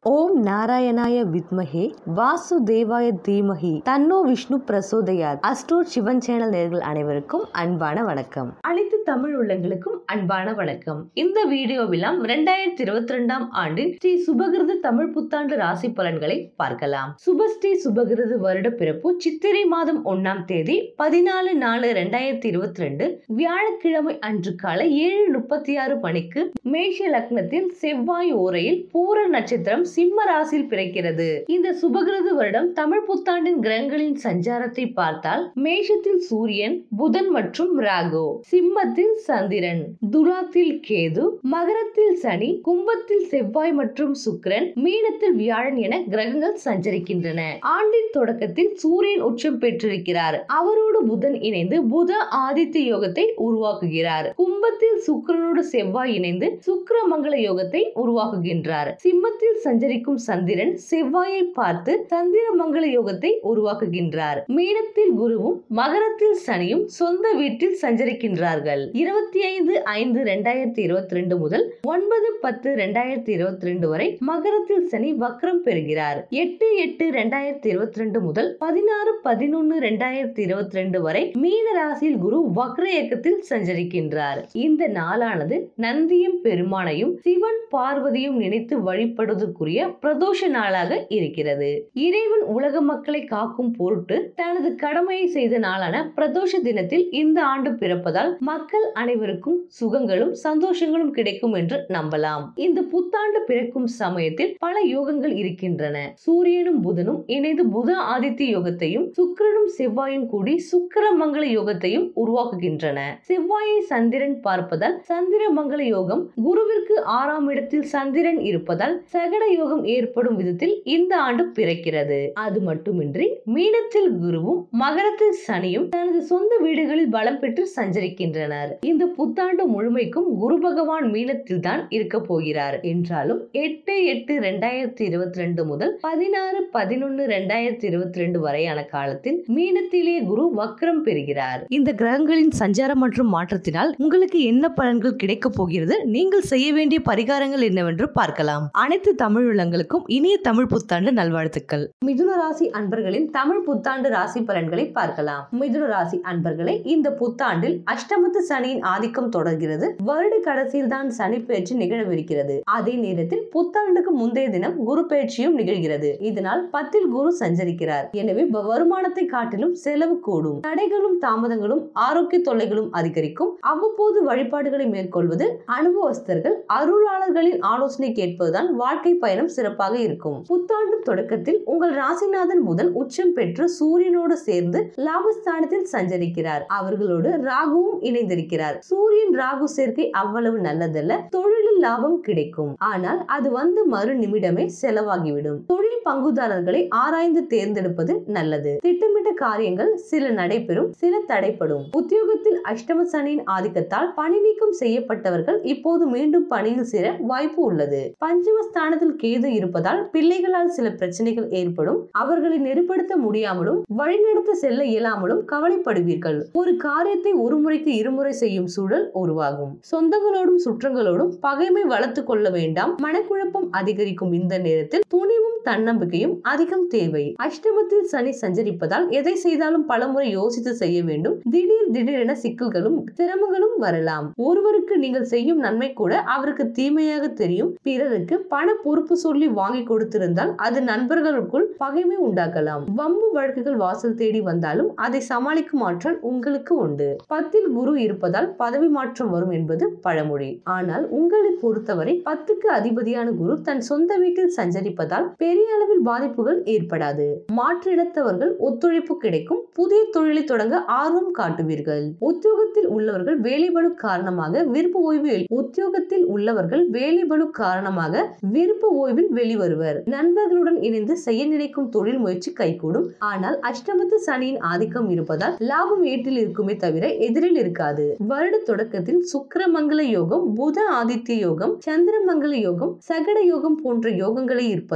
ஓம் நாராயணாய வித்மஹே வாசுதேவாய தீமஹி தன்னோ விஷ்ணு பிரசோதயாத் அஸ்ட்ரோட் சிவன் சேனல் நேர்கள் அனைவருக்கும் அன்பான வணக்கம் அனைத்து தமிழ் உள்ளங்களுக்கும் அன்பான வணக்கம் இந்த வீடியோவிலாம் ரெண்டாயிரத்தி இருபத்தி ரெண்டாம் ஆண்டின் ஸ்ரீ சுபகிருது தமிழ் புத்தாண்டு ராசி பலன்களை பார்க்கலாம் சுபஸ்ரீ சுபகிருது வருட பிறப்பு சித்திரை மாதம் ஒன்னாம் தேதி பதினாலு நாலு ரெண்டாயிரத்தி இருபத்தி ரெண்டு வியாழக்கிழமை அன்று காலை ஏழு முப்பத்தி ஆறு மணிக்கு மேஷ லக்னத்தில் செவ்வாய் ஓரையில் பூர நட்சத்திரம் சிம்ம ராசியில் பிறக்கிறது இந்த சுபகிருது வருடம் தமிழ் புத்தாண்டின் கிரகங்களின் சஞ்சாரத்தை பார்த்தால் மேஷத்தில் சூரியன் புதன் மற்றும் ராகு சிம்மத்தில் சந்திரன் துலாத்தில் கேது மகரத்தில் சனி கும்பத்தில் செவ்வாய் மற்றும் சுக்கிரன் மீனத்தில் வியாழன் என கிரகங்கள் சஞ்சரிக்கின்றன ஆண்டின் தொடக்கத்தில் சூரியன் உச்சம் பெற்றிருக்கிறார் அவரோடு புதன் இணைந்து புத ஆதித்ய யோகத்தை உருவாக்குகிறார் கும்பத்தில் சுக்கிரனோடு செவ்வாய் இணைந்து சுக்கிரமங்கல யோகத்தை உருவாக்குகின்றார் சிம்மத்தில் சஞ்சரிக்கும் சந்திரன் செவ்வாயை பார்த்து சந்திரமங்கல யோகத்தை உருவாக்குகின்றார் மீனத்தில் குருவும் மகரத்தில் சனியும் சொந்த வீட்டில் சஞ்சரிக்கின்றார்கள் இருபத்தி ஐந்து ஐந்து ரெண்டாயிரத்தி இருபத்தி ரெண்டு முதல் ஒன்பது பத்து ரெண்டாயிரத்தி இருபத்தி ரெண்டு வரை மகரத்தில் சனி வக்ரம் பெறுகிறார் எட்டு எட்டு ரெண்டாயிரத்தி இருபத்தி ரெண்டு முதல் பதினாறு பதினொன்னு ரெண்டாயிரத்தி இருபத்தி ரெண்டு வரை மீன ராசியில் குரு வக்ர இயக்கத்தில் சஞ்சரிக்கின்றார் இந்த நாளானது நந்தியும் பெருமானையும் சிவன் பார்வதியும் நினைத்து வழிபடுவதற்குரிய பிரதோஷ நாளாக இருக்கிறது இறைவன் உலக மக்களை காக்கும் பொருட்டு தனது கடமையை செய்த நாளான பிரதோஷ தினத்தில் இந்த ஆண்டு பிறப்பதால் மக்கள் அனைவருக்கும் சுகங்களும் சந்தோஷங்களும் கிடைக்கும் என்று நம்பலாம் இந்த புத்தாண்டு பிறக்கும் சமயத்தில் பல யோகங்கள் இருக்கின்றன சூரியனும் புதனும் இணைந்து புத ஆதித்ய யோகத்தையும் சுக்கிரனும் செவ்வாயும் கூடி சுக்கிர மங்கள யோகத்தையும் உருவாக்குகின்றன செவ்வாயை சந்திரன் பார்ப்பதால் சந்திர மங்கள யோகம் குருவிற்கு ஆறாம் இடத்தில் சந்திரன் இருப்பதால் சகட யோகம் ஏற்படும் விதத்தில் இந்த ஆண்டு பிறக்கிறது அது மட்டுமின்றி மீனத்தில் குருவும் மகரத்தில் சனியும் தனது சொந்த வீடுகளில் பலம் பெற்று சஞ்சரிக்கின்றனர் இந்த புத்தாண்டு முழுமைக்கும் குரு பகவான் மீனத்தில் தான் இருக்க போகிறார் என்றாலும் எட்டு எட்டு ரெண்டாயிரத்தி இருபத்தி ரெண்டு முதல் பதினாறு பதினொன்னு ரெண்டாயிரத்தி இருபத்தி ரெண்டு வரையான காலத்தில் மீனத்திலே குரு வக்ரம் பெறுகிறார் இந்த கிரகங்களின் சஞ்சாரம் மற்றும் மாற்றத்தினால் உங்களுக்கு என்ன பலன்கள் கிடைக்க போகிறது நீங்கள் செய்ய வேண்டிய பரிகாரங்கள் என்னவென்று பார்க்கலாம் அனைத்து தமிழ் உள்ளங்களுக்கும் இனிய தமிழ் புத்தாண்டு நல்வாழ்த்துக்கள் மிதுன ராசி அன்பர்களின் தமிழ் புத்தாண்டு ராசி பலன்களை பார்க்கலாம் மிதுன ராசி அன்பர்களை இந்த புத்தாண்டில் அஷ்டமத்து சனியின் ஆதிக்கம் தொடர்கிறது வருட கடைசியில் தான் சனி பயிற்சி நிகழவிருக்கிறது அதே நேரத்தில் புத்தாண்டுக்கு முந்தைய தினம் குரு பயிற்சியும் நிகழ்கிறது இதனால் பத்தில் குரு சஞ்சரிக்கிறார் எனவே வ- வருமானத்தை காட்டிலும் செலவு கூடும் தடைகளும் தாமதங்களும் ஆரோக்கிய தொல்லைகளும் அதிகரிக்கும் அவ்வப்போது வழிபாடுகளை மேற்கொள்வது அனுபவஸ்தர்கள் அருளாளர்களின் ஆலோசனை கேட்பதுதான் வாழ்க்கை பயணம் சிறப்பாக இருக்கும் புத்தாண்டு தொடக்கத்தில் உங்கள் ராசிநாதன் புதன் உச்சம் பெற்று சூரியனோடு சேர்ந்து லாபஸ்தானத்தில் சஞ்சரிக்கிறார் அவர்களோடு ராகுவும் இணைந்திருக்கிறார் சூரியன் ராகு சேர்க்கை அவ்வளவு நல்லதல்ல தொழிலில் லாபம் கிடைக்கும் ஆனால் அது வந்து மறு நிமிடமே செலவாகிவிடும் தொழில் பங்குதாரர்களை ஆராய்ந்து தேர்ந்தெடுப்பது நல்லது திட்டமிட்ட காரியங்கள் சில நடைபெறும் சில தடைப்படும் உத்தியோகத்தில் அஷ்டம சனியின் ஆதிக்கத்தால் பணி நீக்கம் செய்யப்பட்டவர்கள் இப்போது மீண்டும் பணியில் சேர வாய்ப்பு உள்ளது பஞ்சமஸ்தானத்தில் கேது இருப்பதால் பிள்ளைகளால் சில பிரச்சனைகள் ஏற்படும் அவர்களை நெருப்படுத்த முடியாமலும் வழிநடத்த செல்ல இயலாமலும் கவலைப்படுவீர்கள் ஒரு காரியத்தை ஒரு முறைக்கு இருமுறை செய்யும் சூழல் உருவாகும் சொந்தங்களோடும் சுற்றங்களோடும் பகைமை வளர்த்துக் கொள்ள வேண்டாம் மனக்குழப்பம் அதிகரிக்கும் இந்த நேரத்தில் துணிவும் தன்னம்பிக்கையும் அதிகம் தேவை அஷ்டமத்தில் சனி சஞ்சரிப்பதால் எதை செய்தாலும் பலமுறை யோசித்து செய்ய வேண்டும் திடீர் திடீரென சிக்கல்களும் சிரமங்களும் வரலாம் ஒருவருக்கு நீங்கள் செய்யும் நன்மை கூட அவருக்கு தீமையாக தெரியும் பிறருக்கு பண பொறுப்பு சொல்லி வாங்கி கொடுத்திருந்தால் அது நண்பர்களுக்குள் பகைமை உண்டாக்கலாம் வம்பு வழக்குகள் வாசல் தேடி வந்தாலும் அதை சமாளிக்கும் ஆற்றல் உங்களுக்கு உண்டு பத்தில் குரு இருப்பதால் பதவி மாற்றம் வரும் என்பது பழமொழி ஆனால் உங்களை பொறுத்தவரை பத்துக்கு அதிபதியான குரு தன் சொந்த வீட்டில் சஞ்சரிப்பதால் பெரிய அளவில் பாதிப்புகள் ஏற்படாது மாற்றிடத்தவர்கள் ஒத்துழைப்பு கிடைக்கும் புதிய தொழிலை தொடங்க ஆர்வம் காட்டுவீர்கள் உத்தியோகத்தில் உள்ளவர்கள் வேலைபளு காரணமாக விருப்ப ஓய்வு எ- உத்தியோகத்தில் உள்ளவர்கள் வேலைபளு காரணமாக விருப்ப ஓய்வில் வெளிவருவர் நண்பர்களுடன் இணைந்து செய்ய நினைக்கும் தொழில் முயற்சி கைகூடும் ஆனால் அஷ்டமத்து சனியின் ஆதிக்கம் இருப்பதால் லாபம் ஏட்டில் இருக்குமே தவிர எதிரில் இருக்காது வருட தொடக்கத்தில் சுக்கிரமங்கல யோகம் புத ஆதித்ய யோகம் சந்திரமங்கல யோகம் சகட யோகம் போன்ற யோகங்களே இருப்பதால்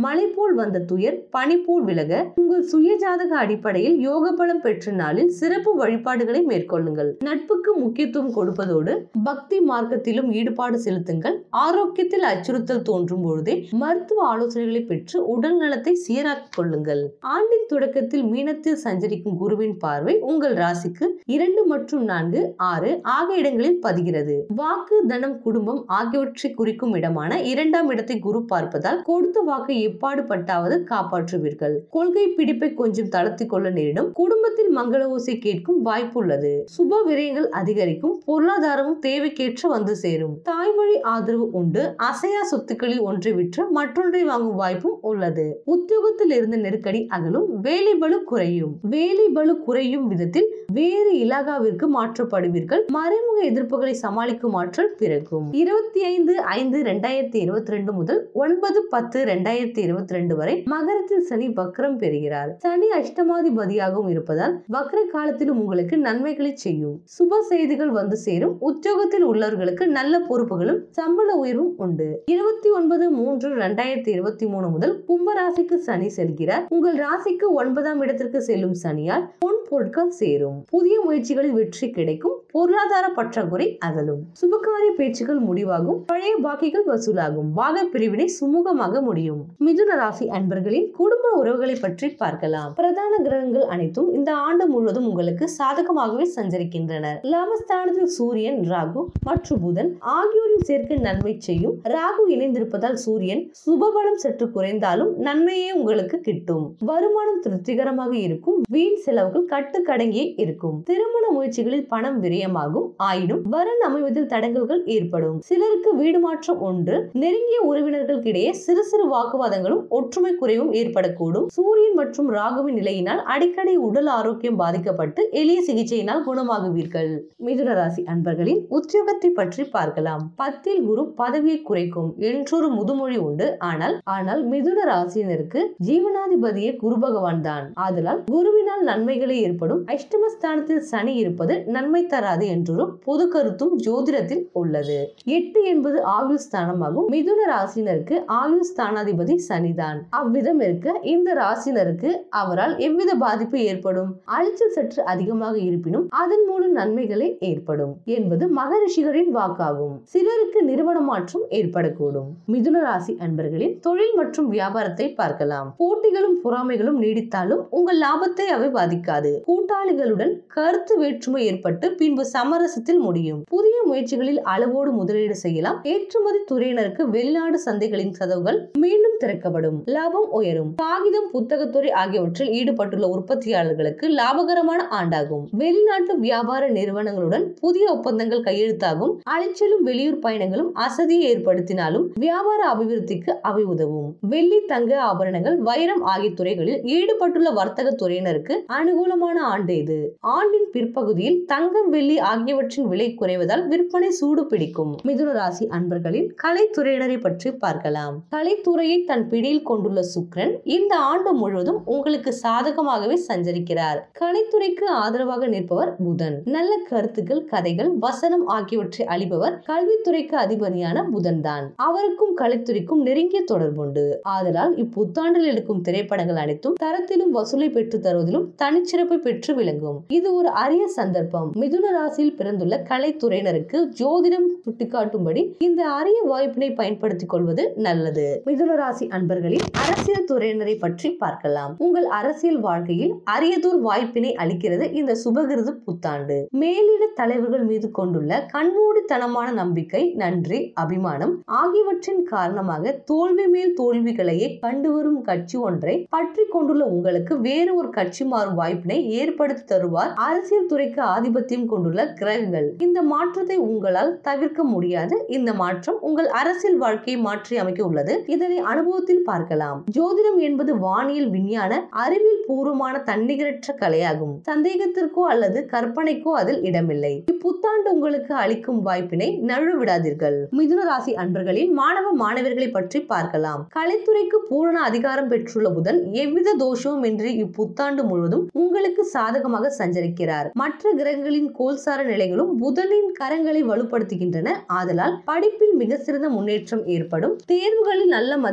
மலை போல் வந்த துயர் பனி போல் விலக உங்கள் சுயஜாதக அடிப்படையில் யோக பலம் பெற்ற நாளில் சிறப்பு வழிபாடுகளை மேற்கொள்ளுங்கள் நட்புக்கு முக்கியத்துவம் கொடுப்பதோடு பக்தி மார்க்கத்திலும் ஈடுபாடு செலுத்துங்கள் ஆரோக்கியத்தில் அச்சுறுத்தல் தோன்றும் பொழுதே மருத்துவ ஆலோசனைகளை பெற்று உடல் நலத்தை சீராக்கிக் கொள்ளுங்கள் ஆண்டின் தொடக்கத்தில் மீனத்தில் சஞ்சரிக்கும் குருவின் பார்வை உங்கள் ராசிக்கு இரண்டு மற்றும் நான்கு ஆறு ஆகிய இடங்களில் பதிகிறது வாக்கு தனம் குடும்பம் ஆகியவற்றை குறிக்கும் இடமான இரண்டாம் இடத்தை குரு பார்ப்பதால் கொடுத்த வாக்கை எப்பாடு பட்டாவது காப்பாற்றுவீர்கள் கொள்கை பிடிப்பை கொஞ்சம் தளர்த்திக் கொள்ள நேரிடும் குடும்பத்தில் மங்கள ஓசை கேட்கும் வாய்ப்பு உள்ளது சுப விரயங்கள் அதிகரிக்கும் பொருளாதாரமும் தேவைக்கேற்ற வந்து சேரும் தாய் வழி ஆதரவு உண்டு அசையா சொத்துக்களில் ஒன்றை விற்று மற்றொன்றை வாங்கும் வாய்ப்பும் உள்ளது உத்தியோகத்தில் இருந்த நெருக்கடி அகலும் வேலை பளு குறையும் வேலை பளு குறையும் விதத்தில் வேறு இலாகாவிற்கு மாற்றப்படுவீர்கள் மறைமுக எதிர்ப்புகளை சமாளிக்கும் ஆற்றல் பிறக்கும் இருபத்தி ஐந்து ஐந்து ரெண்டாயிரத்தி இருபத்தி ரெண்டு முதல் ஒன்பது பத்து ரெண்டாயிரத்தி இருபத்தி ரெண்டு வரை மகரத்தில் சனி வக்ரம் பெறுகிறார் சனி அஷ்டமாதிபதியாகவும் இருப்பதால் வக்ர காலத்திலும் உங்களுக்கு நன்மைகளை செய்யும் சுப செய்திகள் வந்து சேரும் உத்தியோகத்தில் உள்ளவர்களுக்கு நல்ல பொறுப்புகளும் சம்பள உயர்வும் உண்டு இருபத்தி ஒன்பது மூன்று ரெண்டாயிரத்தி இருபத்தி மூணு முதல் கும்ப ராசிக்கு சனி செல்கிறார் உங்கள் ராசிக்கு ஒன்பதாம் இடத்திற்கு செல்லும் சனியால் பொன் பொருட்கள் சேரும் புதிய முயற்சிகளில் வெற்றி கிடைக்கும் பொருளாதார பற்றாக்குறை அகலும் சுபகாரிய பேச்சுகள் முடிவாகும் பழைய பாக்கிகள் வசூலாகும் பாக பிரிவினை சுமூகமாக முடியும் மிதுன ராசி அன்பர்களின் குடும்ப உறவுகளை பற்றி பார்க்கலாம் பிரதான கிரகங்கள் அனைத்தும் இந்த ஆண்டு முழுவதும் உங்களுக்கு சாதகமாகவே சஞ்சரிக்கின்றனர் லாபஸ்தானத்தில் சூரியன் ராகு மற்றும் புதன் ஆகியோரின் சேர்க்கை நன்மை செய்யும் ராகு இணைந்திருப்பதால் சூரியன் சுபபலம் சற்று குறைந்தாலும் நன்மையே உங்களுக்கு கிட்டும் வருமானம் திருப்திகரமாக இருக்கும் வீண் செலவுகள் கட்டுக்கடங்கியே இருக்கும் திருமண முயற்சிகளில் பணம் விரயமாகும் ஆயினும் வரன் அமைவதில் தடங்கல்கள் ஏற்படும் சிலருக்கு வீடு மாற்றம் ஒன்று நெருங்கிய உறவினர்களுக்கிடையே சிறு சிறு வாக்குவாதங்களும் ஒற்றுமை குறைவும் ஏற்படக்கூடும் சூரியன் மற்றும் ராகுவின் நிலையினால் அடிக்கடி உடல் ஆரோக்கியம் பாதிக்கப்பட்டு எளிய சிகிச்சையினால் குணமாகுவீர்கள் மிதுன ராசி அன்பர்களின் உத்தியோகத்தை பற்றி பார்க்கலாம் பத்தில் குரு பதவியை குறைக்கும் என்றொரு முதுமொழி உண்டு ஆனால் ஆனால் மிதுன ராசியினருக்கு ஜீவனாதிபதியே குரு பகவான் தான் ஆதலால் குருவினால் நன்மைகளே ஏற்படும் அஷ்டமஸ்தானத்தில் சனி இருப்பது நன்மை தராது என்றொரு பொது கருத்தும் ஜோதிடத்தில் உள்ளது எட்டு என்பது ஆயுள் ஸ்தானமாகும் மிதுன ராசினருக்கு ஆயுள் ஸ்தானாதிபதி சனிதான் அவ்விதம் இருக்க இந்த ராசினருக்கு அவரால் எவ்வித பாதிப்பு ஏற்படும் அலைச்சல் சற்று அதிகமாக இருப்பினும் அதன் மூலம் நன்மைகளே ஏற்படும் என்பது மகரிஷிகளின் வாக்காகும் சிலருக்கு நிறுவன மாற்றம் ஏற்படக்கூடும் மிதுன ராசி அன்பர்களின் தொழில் மற்றும் வியாபாரத்தை பார்க்கலாம் போட்டிகளும் பொறாமைகளும் நீடித்தாலும் உங்கள் லாபத்தை அவை பாதிக்காது கூட்டாளிகளுடன் கருத்து வேற்றுமை ஏற்பட்டு பின்பு சமரசத்தில் முடியும் புதிய முயற்சிகளில் அளவோடு முதலீடு செய்யலாம் ஏற்றுமதி துறையினருக்கு வெளிநாடு சந்தைகளின் கதவுகள் மீண்டும் திறக்கப்படும் லாபம் உயரும் காகிதம் புத்தகத்துறை ஆகியவற்றில் ஈடுபட்டுள்ள உற்பத்தியாளர்களுக்கு லாபகரமான ஆண்டாகும் வெளிநாட்டு வியாபார நிறுவனங்களுடன் புதிய ஒப்பந்தங்கள் கையெழுத்தாகும் அலைச்சலும் வெளியூர் பயணங்களும் அசதியை ஏற்படுத்தினாலும் வியாபார அபிவிருத்திக்கு அவை உதவும் வெள்ளி தங்க ஆபரணங்கள் வைரம் ஆகிய துறைகளில் ஈடுபட்டுள்ள வர்த்தக துறையினருக்கு அனுகூலமான ஆண்டு இது ஆண்டின் பிற்பகுதியில் தங்கம் வெள்ளி ஆகியவற்றின் விலை குறைவதால் விற்பனை சூடு பிடிக்கும் மிதுன ராசி அன்பர்களின் கலைத்துறையினரை பற்றி பார்க்கலாம் கலைத்துறையை தன் பிடியில் கொண்டுள்ள சுக்ரன் இந்த ஆண்டு முழுவதும் உங்களுக்கு சாதகமாகவே சஞ்சரிக்கிறார் கலைத்துறைக்கு ஆதரவாக நிற்பவர் புதன் நல்ல கருத்துக்கள் கதைகள் வசனம் ஆகியவற்றை அளிப்பவர் கல்வித்துறைக்கு அதிபதியான புதன் தான் அவருக்கும் கலைத்துறைக்கும் நெருங்கிய தொடர்புண்டு ஆதலால் இப்புத்தாண்டில் எடுக்கும் திரைப்படங்கள் அனைத்தும் தரத்திலும் வசூலை பெற்று தருவதிலும் தனிச்சிறப்பை பெற்று விளங்கும் இது ஒரு அரிய சந்தர்ப்பம் மிதுன ராசியில் பிறந்துள்ள கலைத்துறையினருக்கு ஜோதிடம் சுட்டிக்காட்டும்படி இந்த அரிய வாய்ப்பினை பயன்படுத்திக் கொள்வது நல்லது மிதுன ராசி அன்பர்களின் அரசியல் துறையினரை பற்றி பார்க்கலாம் உங்கள் அரசியல் வாழ்க்கையில் அரியதோர் வாய்ப்பினை அளிக்கிறது இந்த சுபகிருது புத்தாண்டு மேலிட தலைவர்கள் மீது கொண்டுள்ள கண்மூடித்தனமான நம்பிக்கை நன்றி அபிமானம் ஆகியவற்றின் காரணமாக தோல்வி மேல் தோல்விகளையே கண்டு வரும் கட்சி ஒன்றை பற்றி கொண்டுள்ள உங்களுக்கு வேறு ஒரு கட்சி மாறும் வாய்ப்பினை ஏற்படுத்தி தருவார் அரசியல் துறைக்கு ஆதிபத்தியம் கொண்டுள்ள கிரகங்கள் இந்த மாற்றத்தை உங்களால் தவிர்க்க முடியாது இந்த மாற்றம் உங்கள் அரசியல் வாழ்க்கையை மாற்றி அமைக்க உள்ளது இதனை அனுபவத்தில் பார்க்கலாம் ஜோதிடம் என்பது வானியல் விஞ்ஞான அறிவியல் பூர்வமான தன்னிகரற்ற கலையாகும் சந்தேகத்திற்கோ அல்லது கற்பனைக்கோ அதில் இடமில்லை இப்புத்தாண்டு உங்களுக்கு அளிக்கும் வாய்ப்பினை நழுவ விடாதீர்கள் மிதுன ராசி அன்பர்களின் மாணவ மாணவர்களை பற்றி பார்க்கலாம் கலைத்துறைக்கு பூரண அதிகாரம் பெற்றுள்ள புதன் எவ்வித தோஷமும் இன்றி இப்புத்தாண்டு முழுவதும் உங்களுக்கு சாதகமாக சஞ்சரிக்கிறார் மற்ற கிரகங்களின் கோல்சார நிலைகளும் புதனின் கரங்களை வலுப்படுத்துகின்றன ஆதலால் படிப்பில் மிக சிறந்த முன்னேற்றம் ஏற்படும் தேர்வுகளில் நல்ல மதிப்பெண்கள்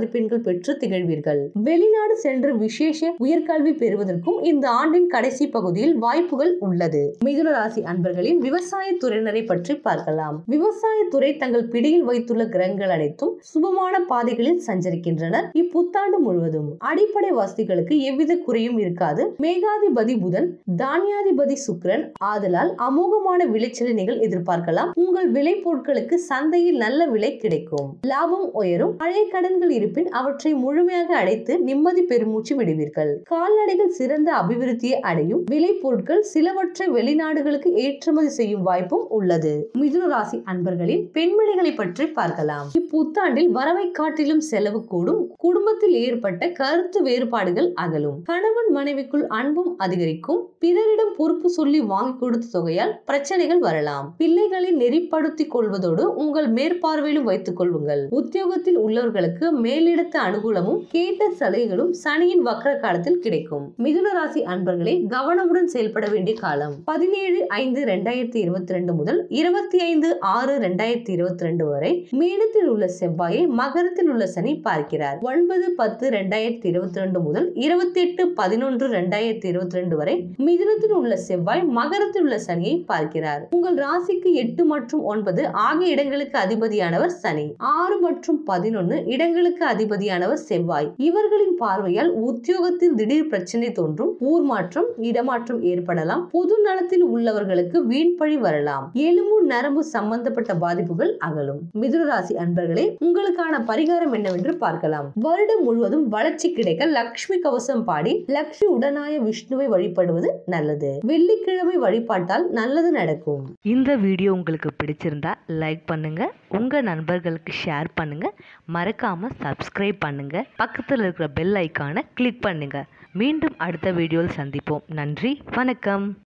சான்றிதழ் பெற்று திகழ்வீர்கள் வெளிநாடு சென்று விசேஷ உயர்கல்வி பெறுவதற்கும் இந்த ஆண்டின் கடைசி பகுதியில் வாய்ப்புகள் உள்ளது மிதுன ராசி அன்பர்களின் விவசாய துறையினரை பற்றி பார்க்கலாம் விவசாயத்துறை தங்கள் பிடியில் வைத்துள்ள கிரகங்கள் அனைத்தும் சுபமான பாதைகளில் சஞ்சரிக்கின்றனர் இப்புத்தாண்டு முழுவதும் அடிப்படை வசதிகளுக்கு எவ்வித குறையும் இருக்காது மேகாதிபதி புதன் தானியாதிபதி சுக்கிரன் ஆதலால் அமோகமான விளைச்சலை நீங்கள் எதிர்பார்க்கலாம் உங்கள் விளை பொருட்களுக்கு சந்தையில் நல்ல விலை கிடைக்கும் லாபம் உயரும் பழைய கடன்கள் இருப்பின் அவற்றை முழுமையாக அடைத்து நிம்மதி பெருமூச்சு விடுவீர்கள் கால்நடைகள் சிறந்த அபிவிருத்தியை அடையும் விளை பொருட்கள் சிலவற்றை வெளிநாடுகளுக்கு ஏற்றுமதி செய்யும் வாய்ப்பும் உள்ளது மிதுன ராசி அன்பர்களின் பெண்மணிகளை பற்றி பார்க்கலாம் இப்புத்தாண்டில் வரவை காட்டிலும் செலவு கூடும் குடும்பத்தில் ஏற்பட்ட கருத்து வேறுபாடுகள் அகலும் கணவன் மனைவிக்குள் அன்பும் அதிகரிக்கும் பிறரிடம் பொறுப்பு சொல்லி வாங்கி கொடுத்த தொகையால் பிரச்சனைகள் வரலாம் பிள்ளைகளை நெறிப்படுத்திக் கொள்வதோடு உங்கள் மேற்பார்வையிலும் வைத்துக் கொள்ளுங்கள் உத்தியோகத்தில் உள்ளவர்களுக்கு மேலிடத்த அனுகூலமும் கேட்ட சலுகைகளும் சனியின் வக்ர காலத்தில் கிடைக்கும் மிதுன ராசி அன்பர்களை கவனமுடன் செயல்பட வேண்டிய காலம் பதினேழு ஐந்து ரெண்டாயிரத்தி இருபத்தி ரெண்டு முதல் இருபத்தி ஐந்து ஆறு ரெண்டாயிரத்தி இருபத்தி ரெண்டு வரை மீனத்தில் உள்ள செவ்வாயை மகரத்தில் உள்ள சனி பார்க்கிறார் ஒன்பது பத்து ரெண்டாயிரத்தி இருபத்தி ரெண்டு முதல் இருபத்தி எட்டு பதினொன்று ரெண்டாயிரத்தி இருபத்தி ரெண்டு வரை மிதுனத்தில் உள்ள செவ்வாய் மகரத்தில் உள்ள சனியை பார்க்கிறார் உங்கள் ராசிக்கு எட்டு மற்றும் ஒன்பது ஆகிய இடங்களுக்கு அதிபதியானவர் சனி ஆறு மற்றும் பதினொன்னு இடங்களுக்கு அதிபதியானவர் செவ்வாய் இவர்களின் பார்வையால் உத்தியோகத்தில் திடீர் பிரச்சனை தோன்றும் ஊர் மாற்றம் இடமாற்றம் ஏற்படலாம் பொது நலத்தில் உள்ளவர்களுக்கு வீண்பழி வரலாம் எலும்பு நரம்பு சம்பந்தப்பட்ட பாதிப்புகள் அகலும் மிதுன ராசி அன்பர்களே உங்களுக்கான பரிகாரம் என்னவென்று பார்க்கலாம் வருடம் முழுவதும் வளர்ச்சி கிடைக்க லக்ஷ்மி கவசம் பாடி லக்ஷ்மி உடனாய விஷ்ணுவை வழிபடுவது நல்லது வெள்ளிக்கிழமை வழிபாட்டால் நல்லது நடக்கும் இந்த வீடியோ உங்களுக்கு பிடிச்சிருந்தா லைக் பண்ணுங்க உங்க நண்பர்களுக்கு ஷேர் பண்ணுங்க மறக்காம சப்ஸ்கிரைப் பண்ணுங்க பக்கத்தில் இருக்கிற பெல் ஐக்கானை கிளிக் பண்ணுங்க மீண்டும் அடுத்த வீடியோவில் சந்திப்போம் நன்றி வணக்கம்